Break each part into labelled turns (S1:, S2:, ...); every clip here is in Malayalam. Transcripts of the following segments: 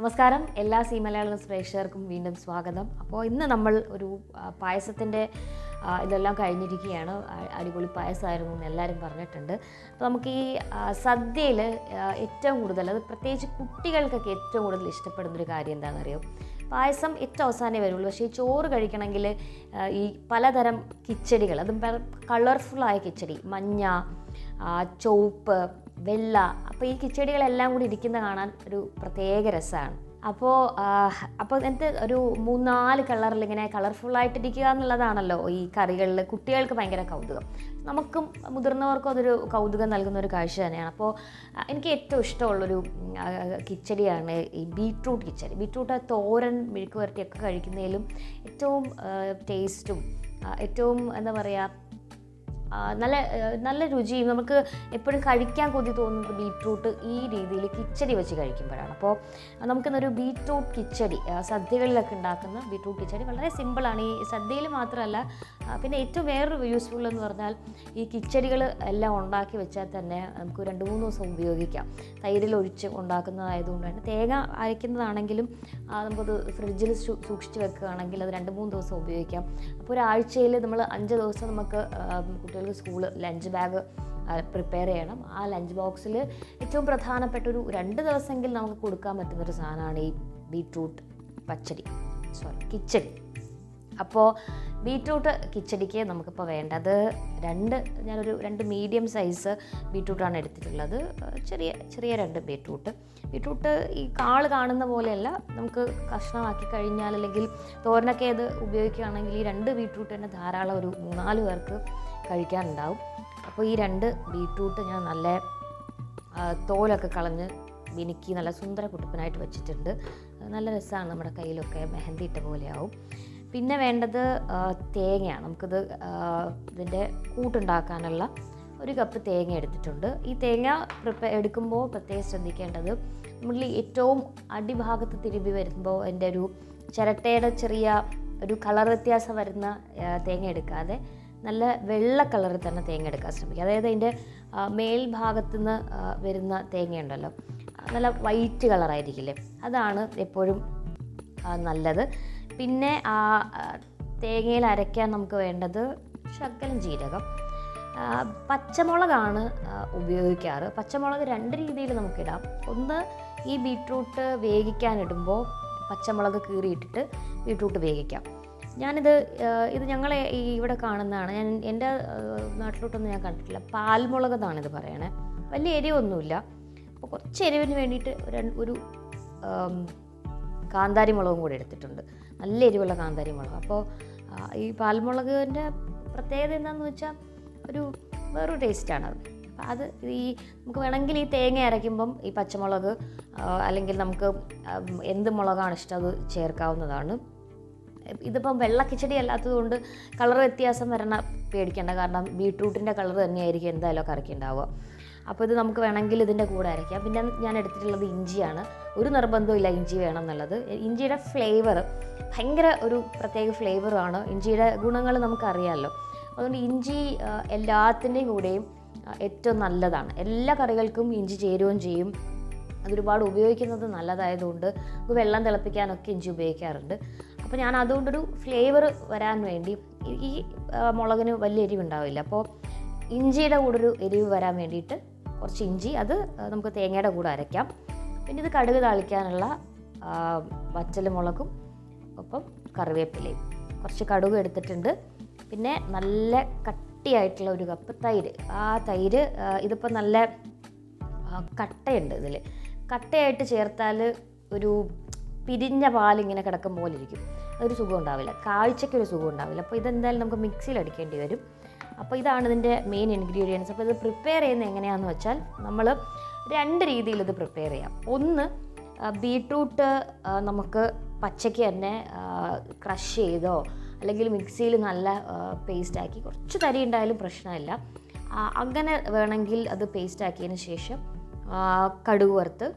S1: നമസ്കാരം എല്ലാ സി മലയാളം പ്രേക്ഷകർക്കും വീണ്ടും സ്വാഗതം അപ്പോൾ ഇന്ന് നമ്മൾ ഒരു പായസത്തിൻ്റെ ഇതെല്ലാം കഴിഞ്ഞിരിക്കുകയാണ് അ- അടിപൊളി പായസമായിരുന്നു എന്ന് എല്ലാവരും പറഞ്ഞിട്ടുണ്ട് അപ്പോൾ നമുക്ക് ഈ സദ്യയിൽ ഏറ്റവും കൂടുതൽ അത് പ്രത്യേകിച്ച് കുട്ടികൾക്കൊക്കെ ഏറ്റവും കൂടുതൽ ഇഷ്ടപ്പെടുന്നൊരു കാര്യം എന്താണെന്നറിയോ പായസം ഏറ്റവും അവസാനമേ വരുള്ളൂ പക്ഷേ ഈ ചോറ് കഴിക്കണമെങ്കിൽ ഈ പലതരം കിച്ചടികൾ അതും കളർഫുള്ളായ കിച്ചടി മഞ്ഞ ആ, ചുവപ്പ് വെള്ള അപ്പോൾ ഈ കിച്ചടികളെല്ലാം കൂടി ഇരിക്കുന്ന കാണാൻ ഒരു പ്രത്യേക രസമാണ് അപ്പോൾ അപ്പോൾ എന്നിട്ട് ഒരു മൂന്നാല് കളറിൽ ഇങ്ങനെ കളർഫുള്ളായിട്ടിരിക്കുക എന്നുള്ളതാണല്ലോ ഈ കറികളിൽ കുട്ടികൾക്ക് ഭയങ്കര കൗതുകം നമുക്കും മുതിർന്നവർക്കും അതൊരു കൗതുകം നൽകുന്ന ഒരു കാഴ്ച തന്നെയാണ് അപ്പോൾ ആ, എനിക്ക് ഏറ്റവും ഇഷ്ടമുള്ളൊരു ഉം, ആ, കിച്ചടിയാണ് ഈ ബീട്രൂട്ട് കിച്ചടി ബീട്രൂട്ട് തോരൻ മെഴുക്ക് വരട്ടിയൊക്കെ കഴിക്കുന്നതിലും ഏറ്റവും ടേസ്റ്റും ഏറ്റവും എന്താ പറയുക ആ, നല്ല ആ, നല്ല രുചിയും നമുക്ക് എപ്പോഴും കഴിക്കാൻ കൊതി തോന്നുന്നത് ബീട്രൂട്ട് ഈ രീതിയിൽ കിച്ചടി വെച്ച് കഴിക്കുമ്പോഴാണ് അപ്പോൾ നമുക്കിന്നൊരു ബീട്രൂട്ട് കിച്ചടി ആ, സദ്യകളിലൊക്കെ ഉണ്ടാക്കുന്ന ബീട്രൂട്ട് കിച്ചടി വളരെ സിമ്പിളാണ് ഈ സദ്യയിൽ മാത്രമല്ല ആ, പിന്നെ ഏറ്റവും വേറൊരു യൂസ്ഫുൾ എന്ന് പറഞ്ഞാൽ ഈ കിച്ചടികൾ എല്ലാം ഉണ്ടാക്കി വെച്ചാൽ തന്നെ നമുക്ക് രണ്ട് മൂന്ന് ദിവസം ഉപയോഗിക്കാം തൈരിൽ ഒഴിച്ച് ഉണ്ടാക്കുന്നതായതുകൊണ്ട് തന്നെ തേങ്ങ അരയ്ക്കുന്നതാണെങ്കിലും ആ, നമുക്കത് ഫ്രിഡ്ജിൽ സൂ- സൂക്ഷിച്ച് വെക്കുകയാണെങ്കിൽ അത് രണ്ട് മൂന്ന് ദിവസം ഉപയോഗിക്കാം അപ്പോൾ ഒരാഴ്ചയിൽ നമ്മൾ അഞ്ച് ദിവസം നമുക്ക് ആ, കുട്ടികൾക്ക് സ്കൂള് ലഞ്ച് ബാഗ് പ്രിപ്പയർ ചെയ്യണം ആ ലഞ്ച് ബോക്സിൽ ഏറ്റവും പ്രധാനപ്പെട്ട ഒരു രണ്ട് ദിവസമെങ്കിൽ നമുക്ക് കൊടുക്കാൻ പറ്റുന്നൊരു സാധനമാണ് ഈ ബീട്രൂട്ട് പച്ചടി സോറി കിച്ചടി അപ്പോൾ ബീട്രൂട്ട് കിച്ചടിക്ക് നമുക്കിപ്പോൾ വേണ്ടത് രണ്ട് ഞാനൊരു രണ്ട് മീഡിയം സൈസ് ബീട്രൂട്ടാണ് എടുത്തിട്ടുള്ളത് ചെറിയ ചെറിയ രണ്ട് ബീട്രൂട്ട് ബീട്രൂട്ട് ഈ കാള് കാണുന്ന പോലെയല്ല നമുക്ക് കഷ്ണമാക്കി കഴിഞ്ഞാൽ അല്ലെങ്കിൽ തോരനൊക്കെ ഇത് ഉപയോഗിക്കുകയാണെങ്കിൽ ഈ രണ്ട് ബീട്രൂട്ട് തന്നെ ധാരാളം ഒരു മൂന്നാല് പേർക്ക് കഴിക്കാനുണ്ടാവും അപ്പോൾ ഈ രണ്ട് ബീട്രൂട്ട് ഞാൻ നല്ല ആ, തോലൊക്കെ കളഞ്ഞ് മിനുക്കി നല്ല സുന്ദര കുട്ടുപ്പനായിട്ട് വെച്ചിട്ടുണ്ട് അത് നല്ല രസമാണ് നമ്മുടെ കയ്യിലൊക്കെ മെഹന്തി ഇട്ട പോലെയാവും പിന്നെ വേണ്ടത് ആ, തേങ്ങയാണ് നമുക്കിത് ആ, ഇതിൻ്റെ കൂട്ടുണ്ടാക്കാനുള്ള ഒരു കപ്പ് തേങ്ങ എടുത്തിട്ടുണ്ട് ഈ തേങ്ങ പ്രിപ്പയർ എടുക്കുമ്പോൾ പ്രത്യേകം ശ്രദ്ധിക്കേണ്ടത് നമ്മൾ ഈ ഏറ്റവും അടിഭാഗത്ത് തിരുമ്പി വരുമ്പോൾ എൻ്റെ ഒരു ചിരട്ടയുടെ ചെറിയ ഒരു കളർ വ്യത്യാസം വരുന്ന ആ, തേങ്ങ എടുക്കാതെ നല്ല വെള്ള കളറിൽ തന്നെ തേങ്ങ എടുക്കാൻ ശ്രമിക്കുക അതായത് അതിൻ്റെ ആ, മേൽഭാഗത്തു നിന്ന് ആ, വരുന്ന തേങ്ങയുണ്ടല്ലോ ആ, നല്ല വൈറ്റ് കളറായിരിക്കില്ലേ അതാണ് എപ്പോഴും ആ, നല്ലത് പിന്നെ ആ ആ, തേങ്ങയിൽ അരയ്ക്കാൻ നമുക്ക് വേണ്ടത് ശകലം ജീരകം ആ, പച്ചമുളകാണ് ആ, ഉപയോഗിക്കാറ് പച്ചമുളക് രണ്ട് രീതിയിൽ നമുക്കിടാം ഒന്ന് ഈ ബീട്രൂട്ട് വേവിക്കാനിടുമ്പോൾ പച്ചമുളക് കീറിയിട്ടിട്ട് ബീട്രൂട്ട് വേവിക്കാം ഞാനിത് ആ, ഇത് ഞങ്ങളെ ഈ ഇവിടെ കാണുന്നതാണ് ഞാൻ എൻ്റെ ആ, നാട്ടിലോട്ടൊന്നും ഞാൻ കണ്ടിട്ടില്ല പാൽമുളക് എന്നാണ് ഇത് പറയണേ വലിയ എരിവൊന്നുമില്ല അപ്പോൾ കുറച്ച് എരിവിന് വേണ്ടിയിട്ട് ഒരു ഒരു ആം, കാന്താരി മുളകും കൂടി എടുത്തിട്ടുണ്ട് നല്ല എരിവുള്ള കാന്താരി മുളക് അപ്പോൾ ആ, ഈ പാൽമുളകിൻ്റെ പ്രത്യേകത എന്താണെന്ന് വെച്ചാൽ ഒരു വേറൊരു ടേസ്റ്റാണ് അത് അപ്പം അത് ഈ നമുക്ക് വേണമെങ്കിൽ ഈ തേങ്ങ അരയ്ക്കുമ്പം ഈ പച്ചമുളക് ആ, അല്ലെങ്കിൽ നമുക്ക് ഉം, എന്ത് മുളകാണ് ഇഷ്ടം അത് ചേർക്കാവുന്നതാണ് ഇതിപ്പം വെള്ള കിച്ചടി അല്ലാത്തതുകൊണ്ട് കളർ വ്യത്യാസം വരണ പേടിക്കേണ്ട കാരണം ബീട്രൂട്ടിൻ്റെ കളർ തന്നെയായിരിക്കും എന്തായാലും കറിക്ക് ഉണ്ടാവുക അപ്പോൾ ഇത് നമുക്ക് വേണമെങ്കിൽ ഇതിൻ്റെ കൂടെ അരയ്ക്കാം പിന്നെ ഞാൻ എടുത്തിട്ടുള്ളത് ഇഞ്ചിയാണ് ഒരു നിർബന്ധവും ഇല്ല ഇഞ്ചി വേണം എന്നുള്ളത് ഇഞ്ചിയുടെ ഫ്ലേവർ ഭയങ്കര ഒരു പ്രത്യേക ഫ്ലേവറാണ് ഇഞ്ചിയുടെ ഗുണങ്ങൾ നമുക്കറിയാമല്ലോ അതുകൊണ്ട് ഇഞ്ചി ആ, എല്ലാത്തിൻ്റെയും കൂടെയും ആ, ഏറ്റവും നല്ലതാണ് എല്ലാ കറികൾക്കും ഇഞ്ചി ചേരുകയും ചെയ്യും അതൊരുപാട് ഉപയോഗിക്കുന്നത് നല്ലതായതുകൊണ്ട് നമുക്ക് വെള്ളം തിളപ്പിക്കാനൊക്കെ ഇഞ്ചി ഉപയോഗിക്കാറുണ്ട് അപ്പോൾ ഞാൻ അതുകൊണ്ടൊരു ഫ്ലേവർ വരാൻ വേണ്ടി ഈ- ഈ ആ, മുളകിന് വലിയ എരിവുണ്ടാവില്ല അപ്പോൾ ഇഞ്ചിയുടെ കൂടെ ഒരു എരിവ് വരാൻ വേണ്ടിയിട്ട് കുറച്ച് ഇഞ്ചി അത് ആ, നമുക്ക് തേങ്ങയുടെ കൂടെ അരയ്ക്കാം പിന്നെ ഇത് കടുക് താളിക്കാനുള്ള ആ, വറ്റൽ മുളകും ഒപ്പം കറിവേപ്പിലയും കുറച്ച് കടുക് എടുത്തിട്ടുണ്ട് പിന്നെ നല്ല കട്ടിയായിട്ടുള്ള ഒരു കപ്പ് തൈര് ആ തൈര് ആ, ഇതിപ്പോൾ നല്ല ആ, കട്ടയുണ്ട് ഇതിൽ കട്ടയായിട്ട് ചേർത്താൽ ഒരു പിരിഞ്ഞ പാലിങ്ങനെ കിടക്കും പോലെ ഇരിക്കും അതൊരു സുഖം ഉണ്ടാവില്ല കാഴ്ചയ്ക്കൊരു സുഖം ഉണ്ടാവില്ല അപ്പോൾ ഇതെന്തായാലും നമുക്ക് മിക്സിയിൽ അടിക്കേണ്ടി വരും അപ്പോൾ ഇതാണ് ഇതിൻ്റെ മെയിൻ ഇൻഗ്രീഡിയൻസ് അപ്പോൾ ഇത് പ്രിപ്പയർ ചെയ്യുന്നത് എങ്ങനെയാണെന്ന് വെച്ചാൽ നമ്മൾ രണ്ട് രീതിയിൽ ഇത് പ്രിപ്പയർ ചെയ്യാം ഒന്ന് ആ, ബീട്രൂട്ട് ആ, നമുക്ക് പച്ചയ്ക്ക് തന്നെ ക്രഷ് ചെയ്തോ അല്ലെങ്കിൽ മിക്സിയിൽ നല്ല പേസ്റ്റ് ആക്കി കുറച്ച് തരി ഉണ്ടായാലും പ്രശ്നമില്ല ആ, അങ്ങനെ വേണമെങ്കിൽ അത് പേസ്റ്റ് ആക്കിയതിന് ശേഷം ആ, കടുക് വറുത്ത്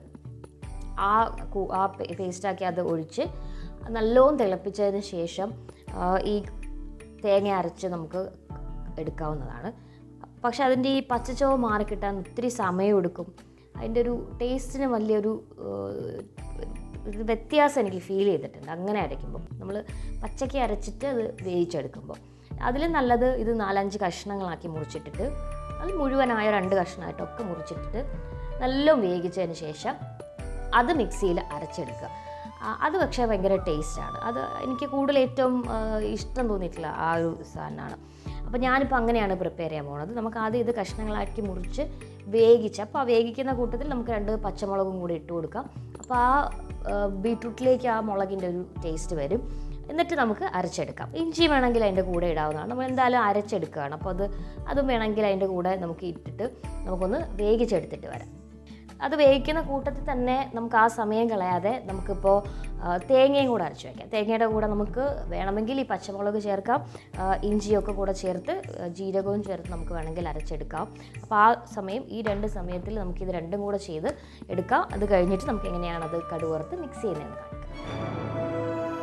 S1: ആ കു- ആ പേസ്റ്റാക്കി അത് ഒഴിച്ച് നല്ലോണം തിളപ്പിച്ചതിന് ശേഷം ആ, ഈ തേങ്ങ അരച്ച് നമുക്ക് എടുക്കാവുന്നതാണ് പക്ഷെ അതിൻ്റെ ഈ പച്ചച്ചോവ് മാറിക്കിട്ടാൻ ഒത്തിരി സമയമെടുക്കും അതിൻ്റെ ഒരു ടേസ്റ്റിന് വലിയൊരു ഇത് വ്യത്യാസം എനിക്ക് ഫീൽ ചെയ്തിട്ടുണ്ട് അങ്ങനെ അരയ്ക്കുമ്പോൾ നമ്മൾ പച്ചയ്ക്ക് അരച്ചിട്ട് അത് വേവിച്ചെടുക്കുമ്പോൾ അതിലും നല്ലത് ഇത് നാലഞ്ച് കഷ്ണങ്ങളാക്കി മുറിച്ചിട്ടിട്ട് അത് മുഴുവനായ രണ്ട് കഷ്ണമായിട്ടൊക്കെ മുറിച്ചിട്ടിട്ട് നല്ല വേവിച്ചതിന് ശേഷം അത് മിക്സിയിൽ അരച്ചെടുക്കുക ആ, അത് പക്ഷേ ഭയങ്കര ടേസ്റ്റാണ് അത് എനിക്ക് കൂടുതൽ ഏറ്റവും ആ, ഇഷ്ടം തോന്നിയിട്ടുള്ള ആ ഒരു സാധനമാണ് അപ്പോൾ ഞാനിപ്പോൾ അങ്ങനെയാണ് പ്രിപ്പയർ ചെയ്യാൻ പോകുന്നത് നമുക്ക് ആദ്യം ഇത് കഷ്ണങ്ങളാക്കി മുറിച്ച് വേവിച്ച് അപ്പോൾ ആ വേവിക്കുന്ന കൂട്ടത്തിൽ നമുക്ക് രണ്ട് പച്ചമുളകും കൂടി ഇട്ട് കൊടുക്കാം അപ്പോൾ ആ ആ, ബീട്രൂട്ടിലേക്ക് ആ മുളകിൻ്റെ ഒരു ടേസ്റ്റ് വരും എന്നിട്ട് നമുക്ക് അരച്ചെടുക്കാം ഇഞ്ചി വേണമെങ്കിൽ അതിൻ്റെ കൂടെ ഇടാവുന്നതാണ് നമ്മൾ എന്തായാലും അരച്ചെടുക്കുകയാണ് അപ്പോൾ അത് അതും വേണമെങ്കിൽ അതിൻ്റെ കൂടെ നമുക്ക് ഇട്ടിട്ട് നമുക്കൊന്ന് വേവിച്ചെടുത്തിട്ട് വരാം അത് വേവിക്കുന്ന കൂട്ടത്തിൽ തന്നെ നമുക്ക് ആ സമയം കളയാതെ നമുക്കിപ്പോൾ ആ, തേങ്ങയും കൂടെ അരച്ച് വയ്ക്കാം തേങ്ങയുടെ കൂടെ നമുക്ക് വേണമെങ്കിൽ ഈ പച്ചമുളക് ചേർക്കാം ആ, ഇഞ്ചിയൊക്കെ കൂടെ ചേർത്ത് ആ, ജീരകവും ചേർത്ത് നമുക്ക് വേണമെങ്കിൽ അരച്ചെടുക്കാം അപ്പോൾ ആ സമയം ഈ രണ്ട് സമയത്തിൽ നമുക്കിത് രണ്ടും കൂടെ ചെയ്ത് എടുക്കാം അത് കഴിഞ്ഞിട്ട് നമുക്ക് എങ്ങനെയാണ് അത് കടുവറുത്ത് മിക്സ് ചെയ്യുന്നതെന്ന് കാണിക്കാം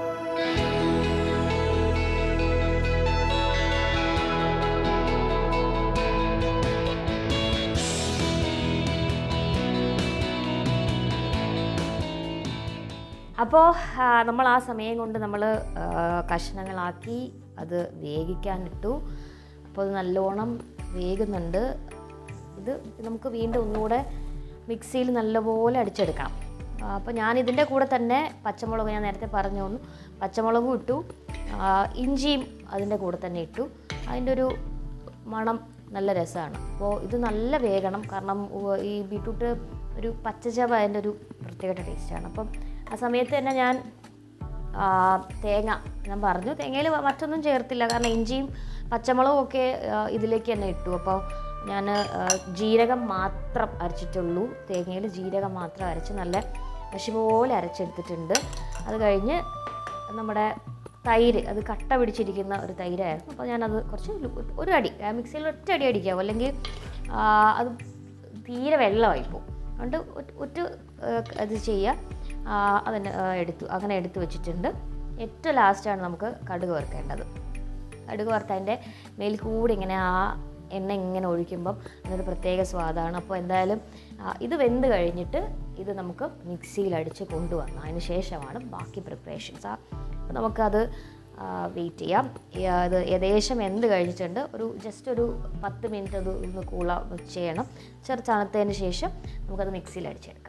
S1: അപ്പോൾ നമ്മൾ ആ സമയം കൊണ്ട് നമ്മൾ കഷ്ണങ്ങളാക്കി അത് വേവിക്കാനിട്ടു അപ്പോൾ അത് നല്ലോണം വേകുന്നുണ്ട് ഇത് നമുക്ക് വീണ്ടും ഒന്നുകൂടെ മിക്സിയിൽ നല്ലപോലെ അടിച്ചെടുക്കണം അപ്പോൾ ഞാൻ ഇതിൻ്റെ കൂടെ തന്നെ പച്ചമുളക് ഞാൻ നേരത്തെ പറഞ്ഞു തന്നു പച്ചമുളകും ഇട്ടു ആ, ഇഞ്ചിയും അതിൻ്റെ കൂടെ തന്നെ ഇട്ടു അതിൻ്റെ ഒരു മണം നല്ല രസമാണ് അപ്പോൾ ഇത് നല്ല വേഗണം കാരണം ഉവ്വ് ഈ ബീട്രൂട്ട് ഒരു പച്ചച്ചവ അതിൻ്റെ ഒരു പ്രത്യേക ടേസ്റ്റാണ് അപ്പം ആ സമയത്ത് തന്നെ ഞാൻ ആ, തേങ്ങ ഞാൻ പറഞ്ഞു തേങ്ങയിൽ മറ്റൊന്നും ചേർത്തില്ല കാരണം ഇഞ്ചിയും പച്ചമുളകും ഒക്കെ ആ, ഇതിലേക്ക് തന്നെ ഇട്ടു അപ്പോൾ ഞാൻ ആ, ജീരകം മാത്രം അരച്ചിട്ടുള്ളൂ തേങ്ങയിൽ ജീരകം മാത്രം അരച്ച് നല്ല പശു പോലെ അരച്ചെടുത്തിട്ടുണ്ട് അത് കഴിഞ്ഞ് നമ്മുടെ തൈര് അത് കട്ട പിടിച്ചിരിക്കുന്ന ഒരു തൈരായിരുന്നു അപ്പോൾ ഞാനത് കുറച്ച് ലു- ഒരു അടി ആ, മിക്സിയിൽ ഒറ്റ അടി അടിക്കാവും അല്ലെങ്കിൽ ആ, അത് തീരെ വെള്ളമായി പോകും അതുകൊണ്ട് ഒറ്റ- ഒറ്റ ആ, ഇത് ചെയ്യുക ആ, അതിന് ആ, എടുത്തു അങ്ങനെ എടുത്തു വെച്ചിട്ടുണ്ട് ഏറ്റവും ലാസ്റ്റാണ് നമുക്ക് കടുക് വറുക്കേണ്ടത് കടുക് വറുത്തതിൻ്റെ മേൽ കൂടി ഇങ്ങനെ ആ എണ്ണ ഇങ്ങനെ ഒഴിക്കുമ്പം അതൊരു പ്രത്യേക സ്വാദാണ് അപ്പോൾ എന്തായാലും ആ, ഇത് വെന്ത് കഴിഞ്ഞിട്ട് ഇത് നമുക്ക് മിക്സിയിൽ അടിച്ച് കൊണ്ടുവന്നു അതിന് ശേഷമാണ് ബാക്കി പ്രിപ്പറേഷൻസ് ആ അപ്പോൾ നമുക്കത് വെയിറ്റ് ചെയ്യാം ഈ, ആ, ഇത് ഏകദേശം എന്ത് കഴിഞ്ഞിട്ടുണ്ട് ഒരു ജസ്റ്റ് ഒരു പത്ത് മിനിറ്റ് അത് ഒന്ന് കൂള ചെയ്യണം ചെറു തണുത്തതിന് ശേഷം നമുക്കത് മിക്സിയിൽ അടിച്ചെടുക്കാം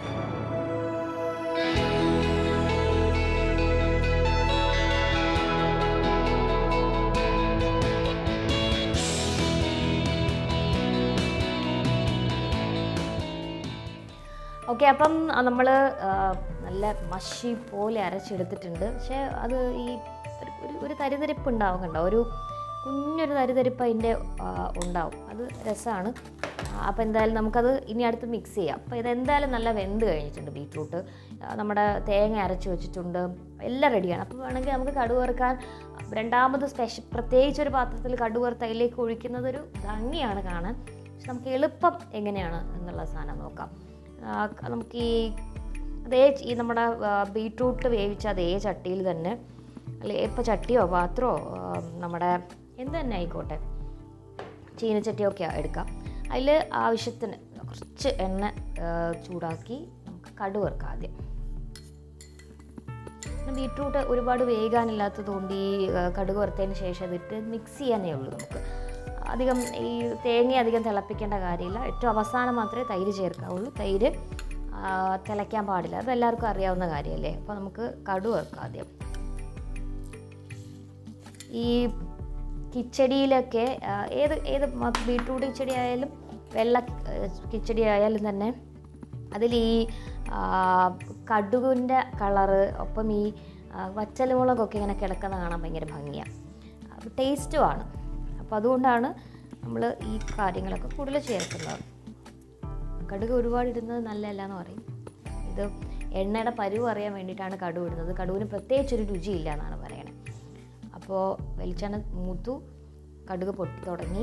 S1: ഓക്കെ അപ്പം നമ്മൾ നല്ല മഷി പോലെ അരച്ചെടുത്തിട്ടുണ്ട് പക്ഷേ അത് ഈ ഒരു- ഒരു ഒരു തരിതരിപ്പ് ഉണ്ടാവും കണ്ടോ ഒരു കുഞ്ഞൊരു തരിതരിപ്പ് അതിൻ്റെ ആ, ഉണ്ടാവും അത് രസമാണ് അപ്പോൾ എന്തായാലും നമുക്കത് ഇനി അടുത്ത് മിക്സ് ചെയ്യാം അപ്പോൾ ഇതെന്തായാലും നല്ല വെന്ത് കഴിഞ്ഞിട്ടുണ്ട് ബീറ്റ്റൂട്ട് ആ, നമ്മുടെ തേങ്ങ അരച്ച് വെച്ചിട്ടുണ്ട് എല്ലാം റെഡിയാണ് അപ്പോൾ വേണമെങ്കിൽ നമുക്ക് കടുക് വറുക്കാൻ രണ്ടാമത് സ്പെഷ്യൽ പ്രത്യേകിച്ച് ഒരു പാത്രത്തിൽ കടുക് വറുത്ത് അതിലേക്ക് ഒഴിക്കുന്നത് ഒരു ഭംഗിയാണ് കാണാൻ പക്ഷെ നമുക്ക് എളുപ്പം എങ്ങനെയാണ് എന്നുള്ള സാധനം നോക്കാം ആ, ക- നമുക്ക് ഈ അതേ ച- ഈ നമ്മുടെ ആ, ബീട്രൂട്ട് വേവിച്ച അതേ ചട്ടിയിൽ തന്നെ അല്ലെ ഇപ്പോൾ ചട്ടിയോ പാത്രമോ ആ, നമ്മുടെ എന്ത് തന്നെ ആയിക്കോട്ടെ ചീനച്ചട്ടിയൊക്കെ എടുക്കാം അതിൽ ആവശ്യത്തിന് കുറച്ച് എണ്ണ ആ, ചൂടാക്കി നമുക്ക് കടുക് വറുക്കാം ആദ്യം പിന്നെ ബീട്രൂട്ട് ഒരുപാട് വേകാനില്ലാത്തത് കൊണ്ട് ഈ ആ, കടുക് വറുത്തതിന് ശേഷം അതിട്ട് മിക്സ് ചെയ്യാനേ ഉള്ളൂ നമുക്ക് അധികം ഈ തേങ്ങ അധികം തിളപ്പിക്കേണ്ട കാര്യമില്ല ഏറ്റവും അവസാനം മാത്രമേ തൈര് ചേർക്കാവുള്ളൂ തൈര് ആ, തിളയ്ക്കാൻ പാടില്ല അത് എല്ലാവർക്കും അറിയാവുന്ന കാര്യമല്ലേ അപ്പോൾ നമുക്ക് കടുക് വറുക്കാം ആദ്യം ഈ കിച്ചടിയിലൊക്കെ ആ, ഏത് ഏത് മ- ബീട്രൂട്ട് കിച്ചടി ആയാലും വെള്ള ആ, കിച്ചടി ആയാലും തന്നെ അതിൽ ഈ ആ, കടുകിൻ്റെ കളറ് ഒപ്പം ഈ ആ, വറ്റൽമുളകൊക്കെ ഇങ്ങനെ കിടക്കുന്ന കാണാൻ ഭയങ്കര ഭംഗിയാണ് ടേസ്റ്റുമാണ് അപ്പോൾ അതുകൊണ്ടാണ് നമ്മൾ ഈ കാര്യങ്ങളൊക്കെ കൂടുതൽ ചേർക്കുന്നത് കടുക് ഒരുപാട് ഇടുന്നത് നല്ലതല്ല എന്ന് പറയും ഇത് എണ്ണയുടെ പരുവ് അറിയാൻ വേണ്ടിയിട്ടാണ് കടുക് ഇടുന്നത് കടുവിന് പ്രത്യേകിച്ചൊരു രുചിയില്ല എന്നാണ് പറയണത് അപ്പോൾ വെളിച്ചെണ്ണ മൂത്തു കടുക് പൊട്ടി തുടങ്ങി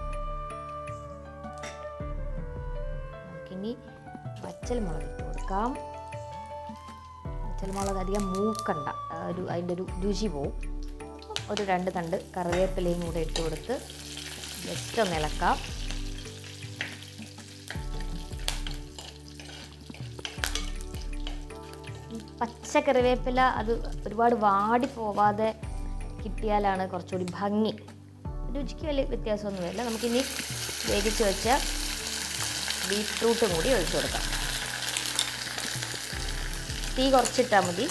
S1: നമുക്കിനി പച്ചൽ മുളക് ഇട്ട് കൊടുക്കാം പച്ചൽ മുളക് അധികം മൂക്കണ്ട ആ ഒരു അതിൻ്റെ ഒരു രുചി പോവും ഒരു രണ്ട് തണ്ട് കറിവേപ്പിലയും കൂടെ ഇട്ട് കൊടുത്ത് ജസ്റ്റ് ഒന്ന് ഇളക്കാം പച്ച കറിവേപ്പില അത് ഒരുപാട് വാടി പോവാതെ കിട്ടിയാലാണ് കുറച്ചുകൂടി ഭംഗി രുചിക്ക് വലിയ വ്യത്യാസമൊന്നുമില്ല നമുക്കിനി വേവിച്ച് വെച്ച ബീറ്റ്റൂട്ടും കൂടി ഒഴിച്ചു കൊടുക്കാം തീ കുറച്ചിട്ടാൽ മതി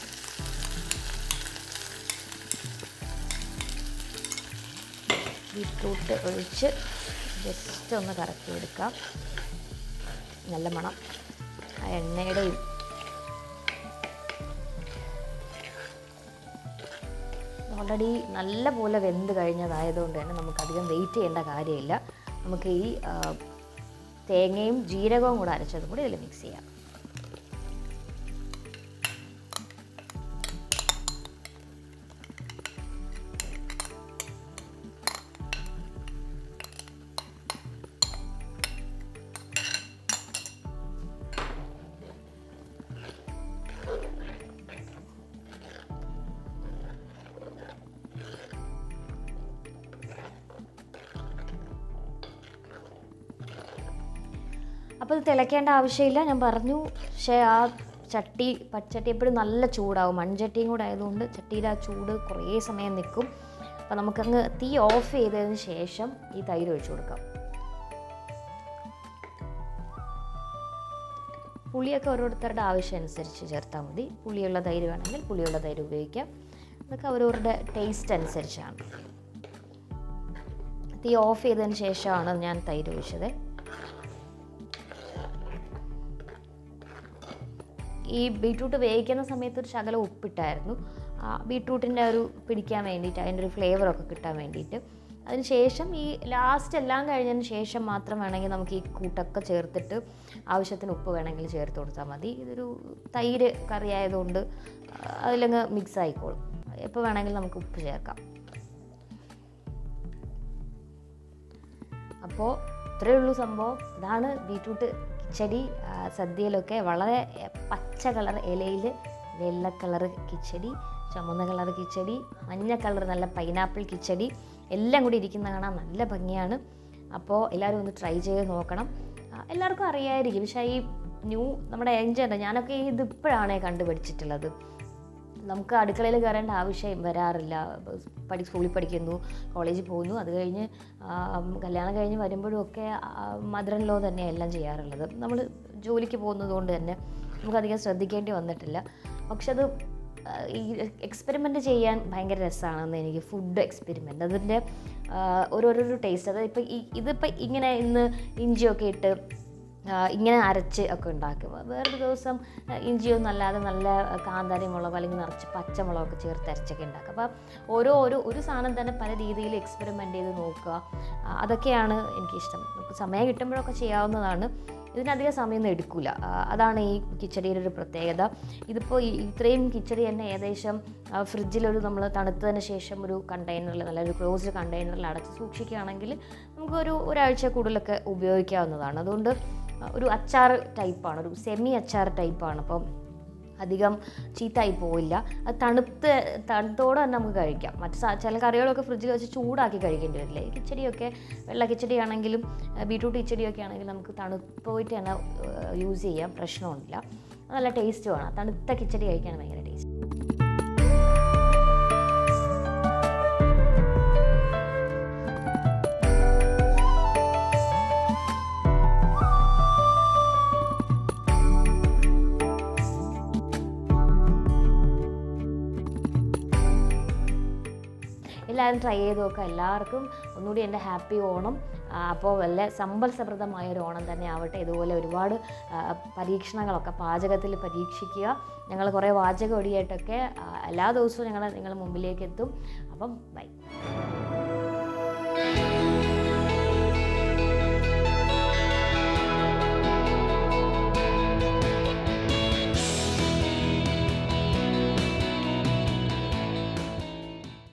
S1: ബീറ്റ്റൂട്ട് ഒഴിച്ച് ജസ്റ്റ് ഒന്ന് കറക്കി എടുക്കാം നല്ല മണം ആ എണ്ണയുടെയും ഓൾറെഡി നല്ല പോലെ വെന്ത് കഴിഞ്ഞതായതുകൊണ്ട് തന്നെ നമുക്കധികം വെയിറ്റ് ചെയ്യേണ്ട കാര്യമില്ല നമുക്ക് ഈ ആ, തേങ്ങയും ജീരകവും കൂടെ അരച്ചതും കൂടി ഇതിൽ മിക്സ് ചെയ്യാം അപ്പോൾ ഇത് തിളയ്ക്കേണ്ട ആവശ്യമില്ല ഞാൻ പറഞ്ഞു പക്ഷേ ആ ചട്ടി പച്ചട്ടി എപ്പോഴും നല്ല ചൂടാവും മൺചട്ടിയും കൂടെ ആയതുകൊണ്ട് ചട്ടിയുടെ ആ ചൂട് കുറേ സമയം നിൽക്കും അപ്പോൾ നമുക്കങ്ങ് തീ ഓഫ് ചെയ്തതിന് ശേഷം ഈ തൈര് ഒഴിച്ചു കൊടുക്കാം പുളിയൊക്കെ ഓരോരുത്തരുടെ ആവശ്യം അനുസരിച്ച് ചേർത്താൽ മതി പുളിയുള്ള തൈര് വേണമെങ്കിൽ പുളിയുള്ള തൈര് ഉപയോഗിക്കാം അതൊക്കെ അവരവരുടെ ടേസ്റ്റ് അനുസരിച്ചാണ് തീ ഓഫ് ചെയ്തതിന് ശേഷമാണ് ഞാൻ തൈര് ഒഴിച്ചത് ഈ ബീട്രൂട്ട് വേവിക്കുന്ന സമയത്ത് ഒരു ശകലം ഉപ്പിട്ടായിരുന്നു ആ ബീട്രൂട്ടിൻ്റെ ഒരു പിടിക്കാൻ വേണ്ടിയിട്ട് അതിൻ്റെ ഒരു ഫ്ലേവറൊക്കെ കിട്ടാൻ വേണ്ടിയിട്ട് അതിന് ശേഷം ഈ ലാസ്റ്റ് എല്ലാം കഴിഞ്ഞതിന് ശേഷം മാത്രം വേണമെങ്കിൽ നമുക്ക് ഈ കൂട്ടൊക്കെ ചേർത്തിട്ട് ആവശ്യത്തിന് ഉപ്പ് വേണമെങ്കിൽ ചേർത്ത് കൊടുത്താൽ മതി ഇതൊരു തൈര് കറി ആയതുകൊണ്ട് അതിലങ്ങ് മിക്സ് ആയിക്കോളും എപ്പോൾ വേണമെങ്കിൽ നമുക്ക് ഉപ്പ് ചേർക്കാം അപ്പോൾ ഇത്രയേ ഉള്ളൂ സംഭവം ഇതാണ് ബീട്രൂട്ട് കിച്ചടി ആ, സദ്യയിലൊക്കെ വളരെ പച്ച കളർ ഇലയിൽ വെള്ള കളർ കിച്ചടി ചുമന്ന കളർ കിച്ചടി മഞ്ഞ കളർ നല്ല പൈനാപ്പിൾ കിച്ചടി എല്ലാം കൂടി ഇരിക്കുന്ന കാണാൻ നല്ല ഭംഗിയാണ് അപ്പോൾ എല്ലാവരും ഒന്ന് ട്രൈ ചെയ്ത് നോക്കണം ആ, എല്ലാവർക്കും അറിയായിരിക്കും പക്ഷേ ഈ ന്യൂ നമ്മുടെ എൻജോയ് ഞാനൊക്കെ ഇത് ഇപ്പോഴാണ് കണ്ടുപിടിച്ചിട്ടുള്ളത് നമുക്ക് അടുക്കളയിൽ കയറേണ്ട ആവശ്യം വരാറില്ല പഠി സ്കൂളിൽ പഠിക്കുന്നു കോളേജിൽ പോകുന്നു അത് കഴിഞ്ഞ് ആ, കല്യാണം കഴിഞ്ഞ് വരുമ്പോഴും ഒക്കെ മദർ ലോ തന്നെ എല്ലാം ചെയ്യാറുള്ളത് നമ്മൾ ജോലിക്ക് പോകുന്നത് കൊണ്ട് തന്നെ നമുക്കധികം ശ്രദ്ധിക്കേണ്ടി വന്നിട്ടില്ല പക്ഷെ അത് ആ, ഈ എക്സ്പെരിമെൻ്റ് ചെയ്യാൻ ഭയങ്കര രസമാണെന്ന് എനിക്ക് ഫുഡ് എക്സ്പെരിമെൻ്റ് അതിൻ്റെ ആ, ഓരോരോ ടേസ്റ്റ് അതായത് ഇപ്പം ഈ ഇതിപ്പോൾ ഇങ്ങനെ ഇന്ന് ഇഞ്ചിയൊക്കെ ഇട്ട് ആ, ഇങ്ങനെ അരച്ച് ഒക്കെ ഉണ്ടാക്കും വേറൊരു ദിവസം ആ, ഇഞ്ചിയൊന്നും അല്ലാതെ നല്ല കാന്താരി മുളക് അല്ലെങ്കിൽ നിറച്ച് പച്ചമുളകൊക്കെ ചേർത്ത് അരച്ചൊക്കെ ഉണ്ടാക്കും അപ്പോൾ ഓരോ ഓരോ ഒരു സാധനം തന്നെ പല രീതിയിൽ എക്സ്പെരിമെൻ്റ് ചെയ്ത് നോക്കുക ആ, അതൊക്കെയാണ് എനിക്കിഷ്ടം നമുക്ക് സമയം കിട്ടുമ്പോഴൊക്കെ ചെയ്യാവുന്നതാണ് ഇതിനധികം സമയമൊന്നും എടുക്കില്ല അതാണ് ഈ കിച്ചടിയുടെ ഒരു പ്രത്യേകത ഇതിപ്പോൾ ഈ ഇത്രയും കിച്ചടി തന്നെ ഏകദേശം ആ, ഫ്രിഡ്ജിലൊരു നമ്മൾ തണുത്തതിന് ശേഷം ഒരു കണ്ടെയ്നറിൽ നല്ലൊരു ക്ലോസ്ഡ് കണ്ടെയ്നറിൽ അടച്ച് സൂക്ഷിക്കുകയാണെങ്കിൽ നമുക്കൊരു ഒരാഴ്ച കൂടുതലൊക്കെ ഉപയോഗിക്കാവുന്നതാണ് അതുകൊണ്ട് ഒരു അച്ചാർ ടൈപ്പാണ് ഒരു സെമി അച്ചാർ ടൈപ്പാണ് അപ്പം അധികം ചീത്തായി പോവില്ല അത് തണുത്ത് തണുത്തോടെ തന്നെ നമുക്ക് കഴിക്കാം മറ്റ് സാ- ചില കറികളൊക്കെ ഫ്രിഡ്ജിൽ വെച്ച് ചൂടാക്കി കഴിക്കേണ്ടി വരില്ലേ ഈ കിച്ചടിയൊക്കെ വെള്ള കിച്ചടി ആണെങ്കിലും ഏഹ് ബീട്രൂട്ട് കിച്ചടിയൊക്കെ ആണെങ്കിലും നമുക്ക് തണുപ്പോയിട്ട് തന്നെ യൂസ് ചെയ്യാം പ്രശ്നമൊന്നുമില്ല അത് നല്ല ടേസ്റ്റുമാണ് തണുത്ത കിച്ചടി കഴിക്കാൻ ഭയങ്കര ടേസ്റ്റ് എല്ലാവരും ട്രൈ ചെയ്ത് നോക്കുക എല്ലാവർക്കും ഒന്നുകൂടി എൻ്റെ ഹാപ്പി ഓണം ആ, അപ്പോൾ വല്ല സമ്പൽ സമൃദ്ധമായ ഒരു ഓണം തന്നെ ആവട്ടെ ഇതുപോലെ ഒരുപാട് ആ, പരീക്ഷണങ്ങളൊക്കെ പാചകത്തിൽ പരീക്ഷിക്കുക ഞങ്ങൾ കുറേ വാചക ഒടിയായിട്ടൊക്കെ ആ, എല്ലാ ദിവസവും ഞങ്ങൾ നിങ്ങളുടെ മുമ്പിലേക്ക് എത്തും അപ്പം ബൈ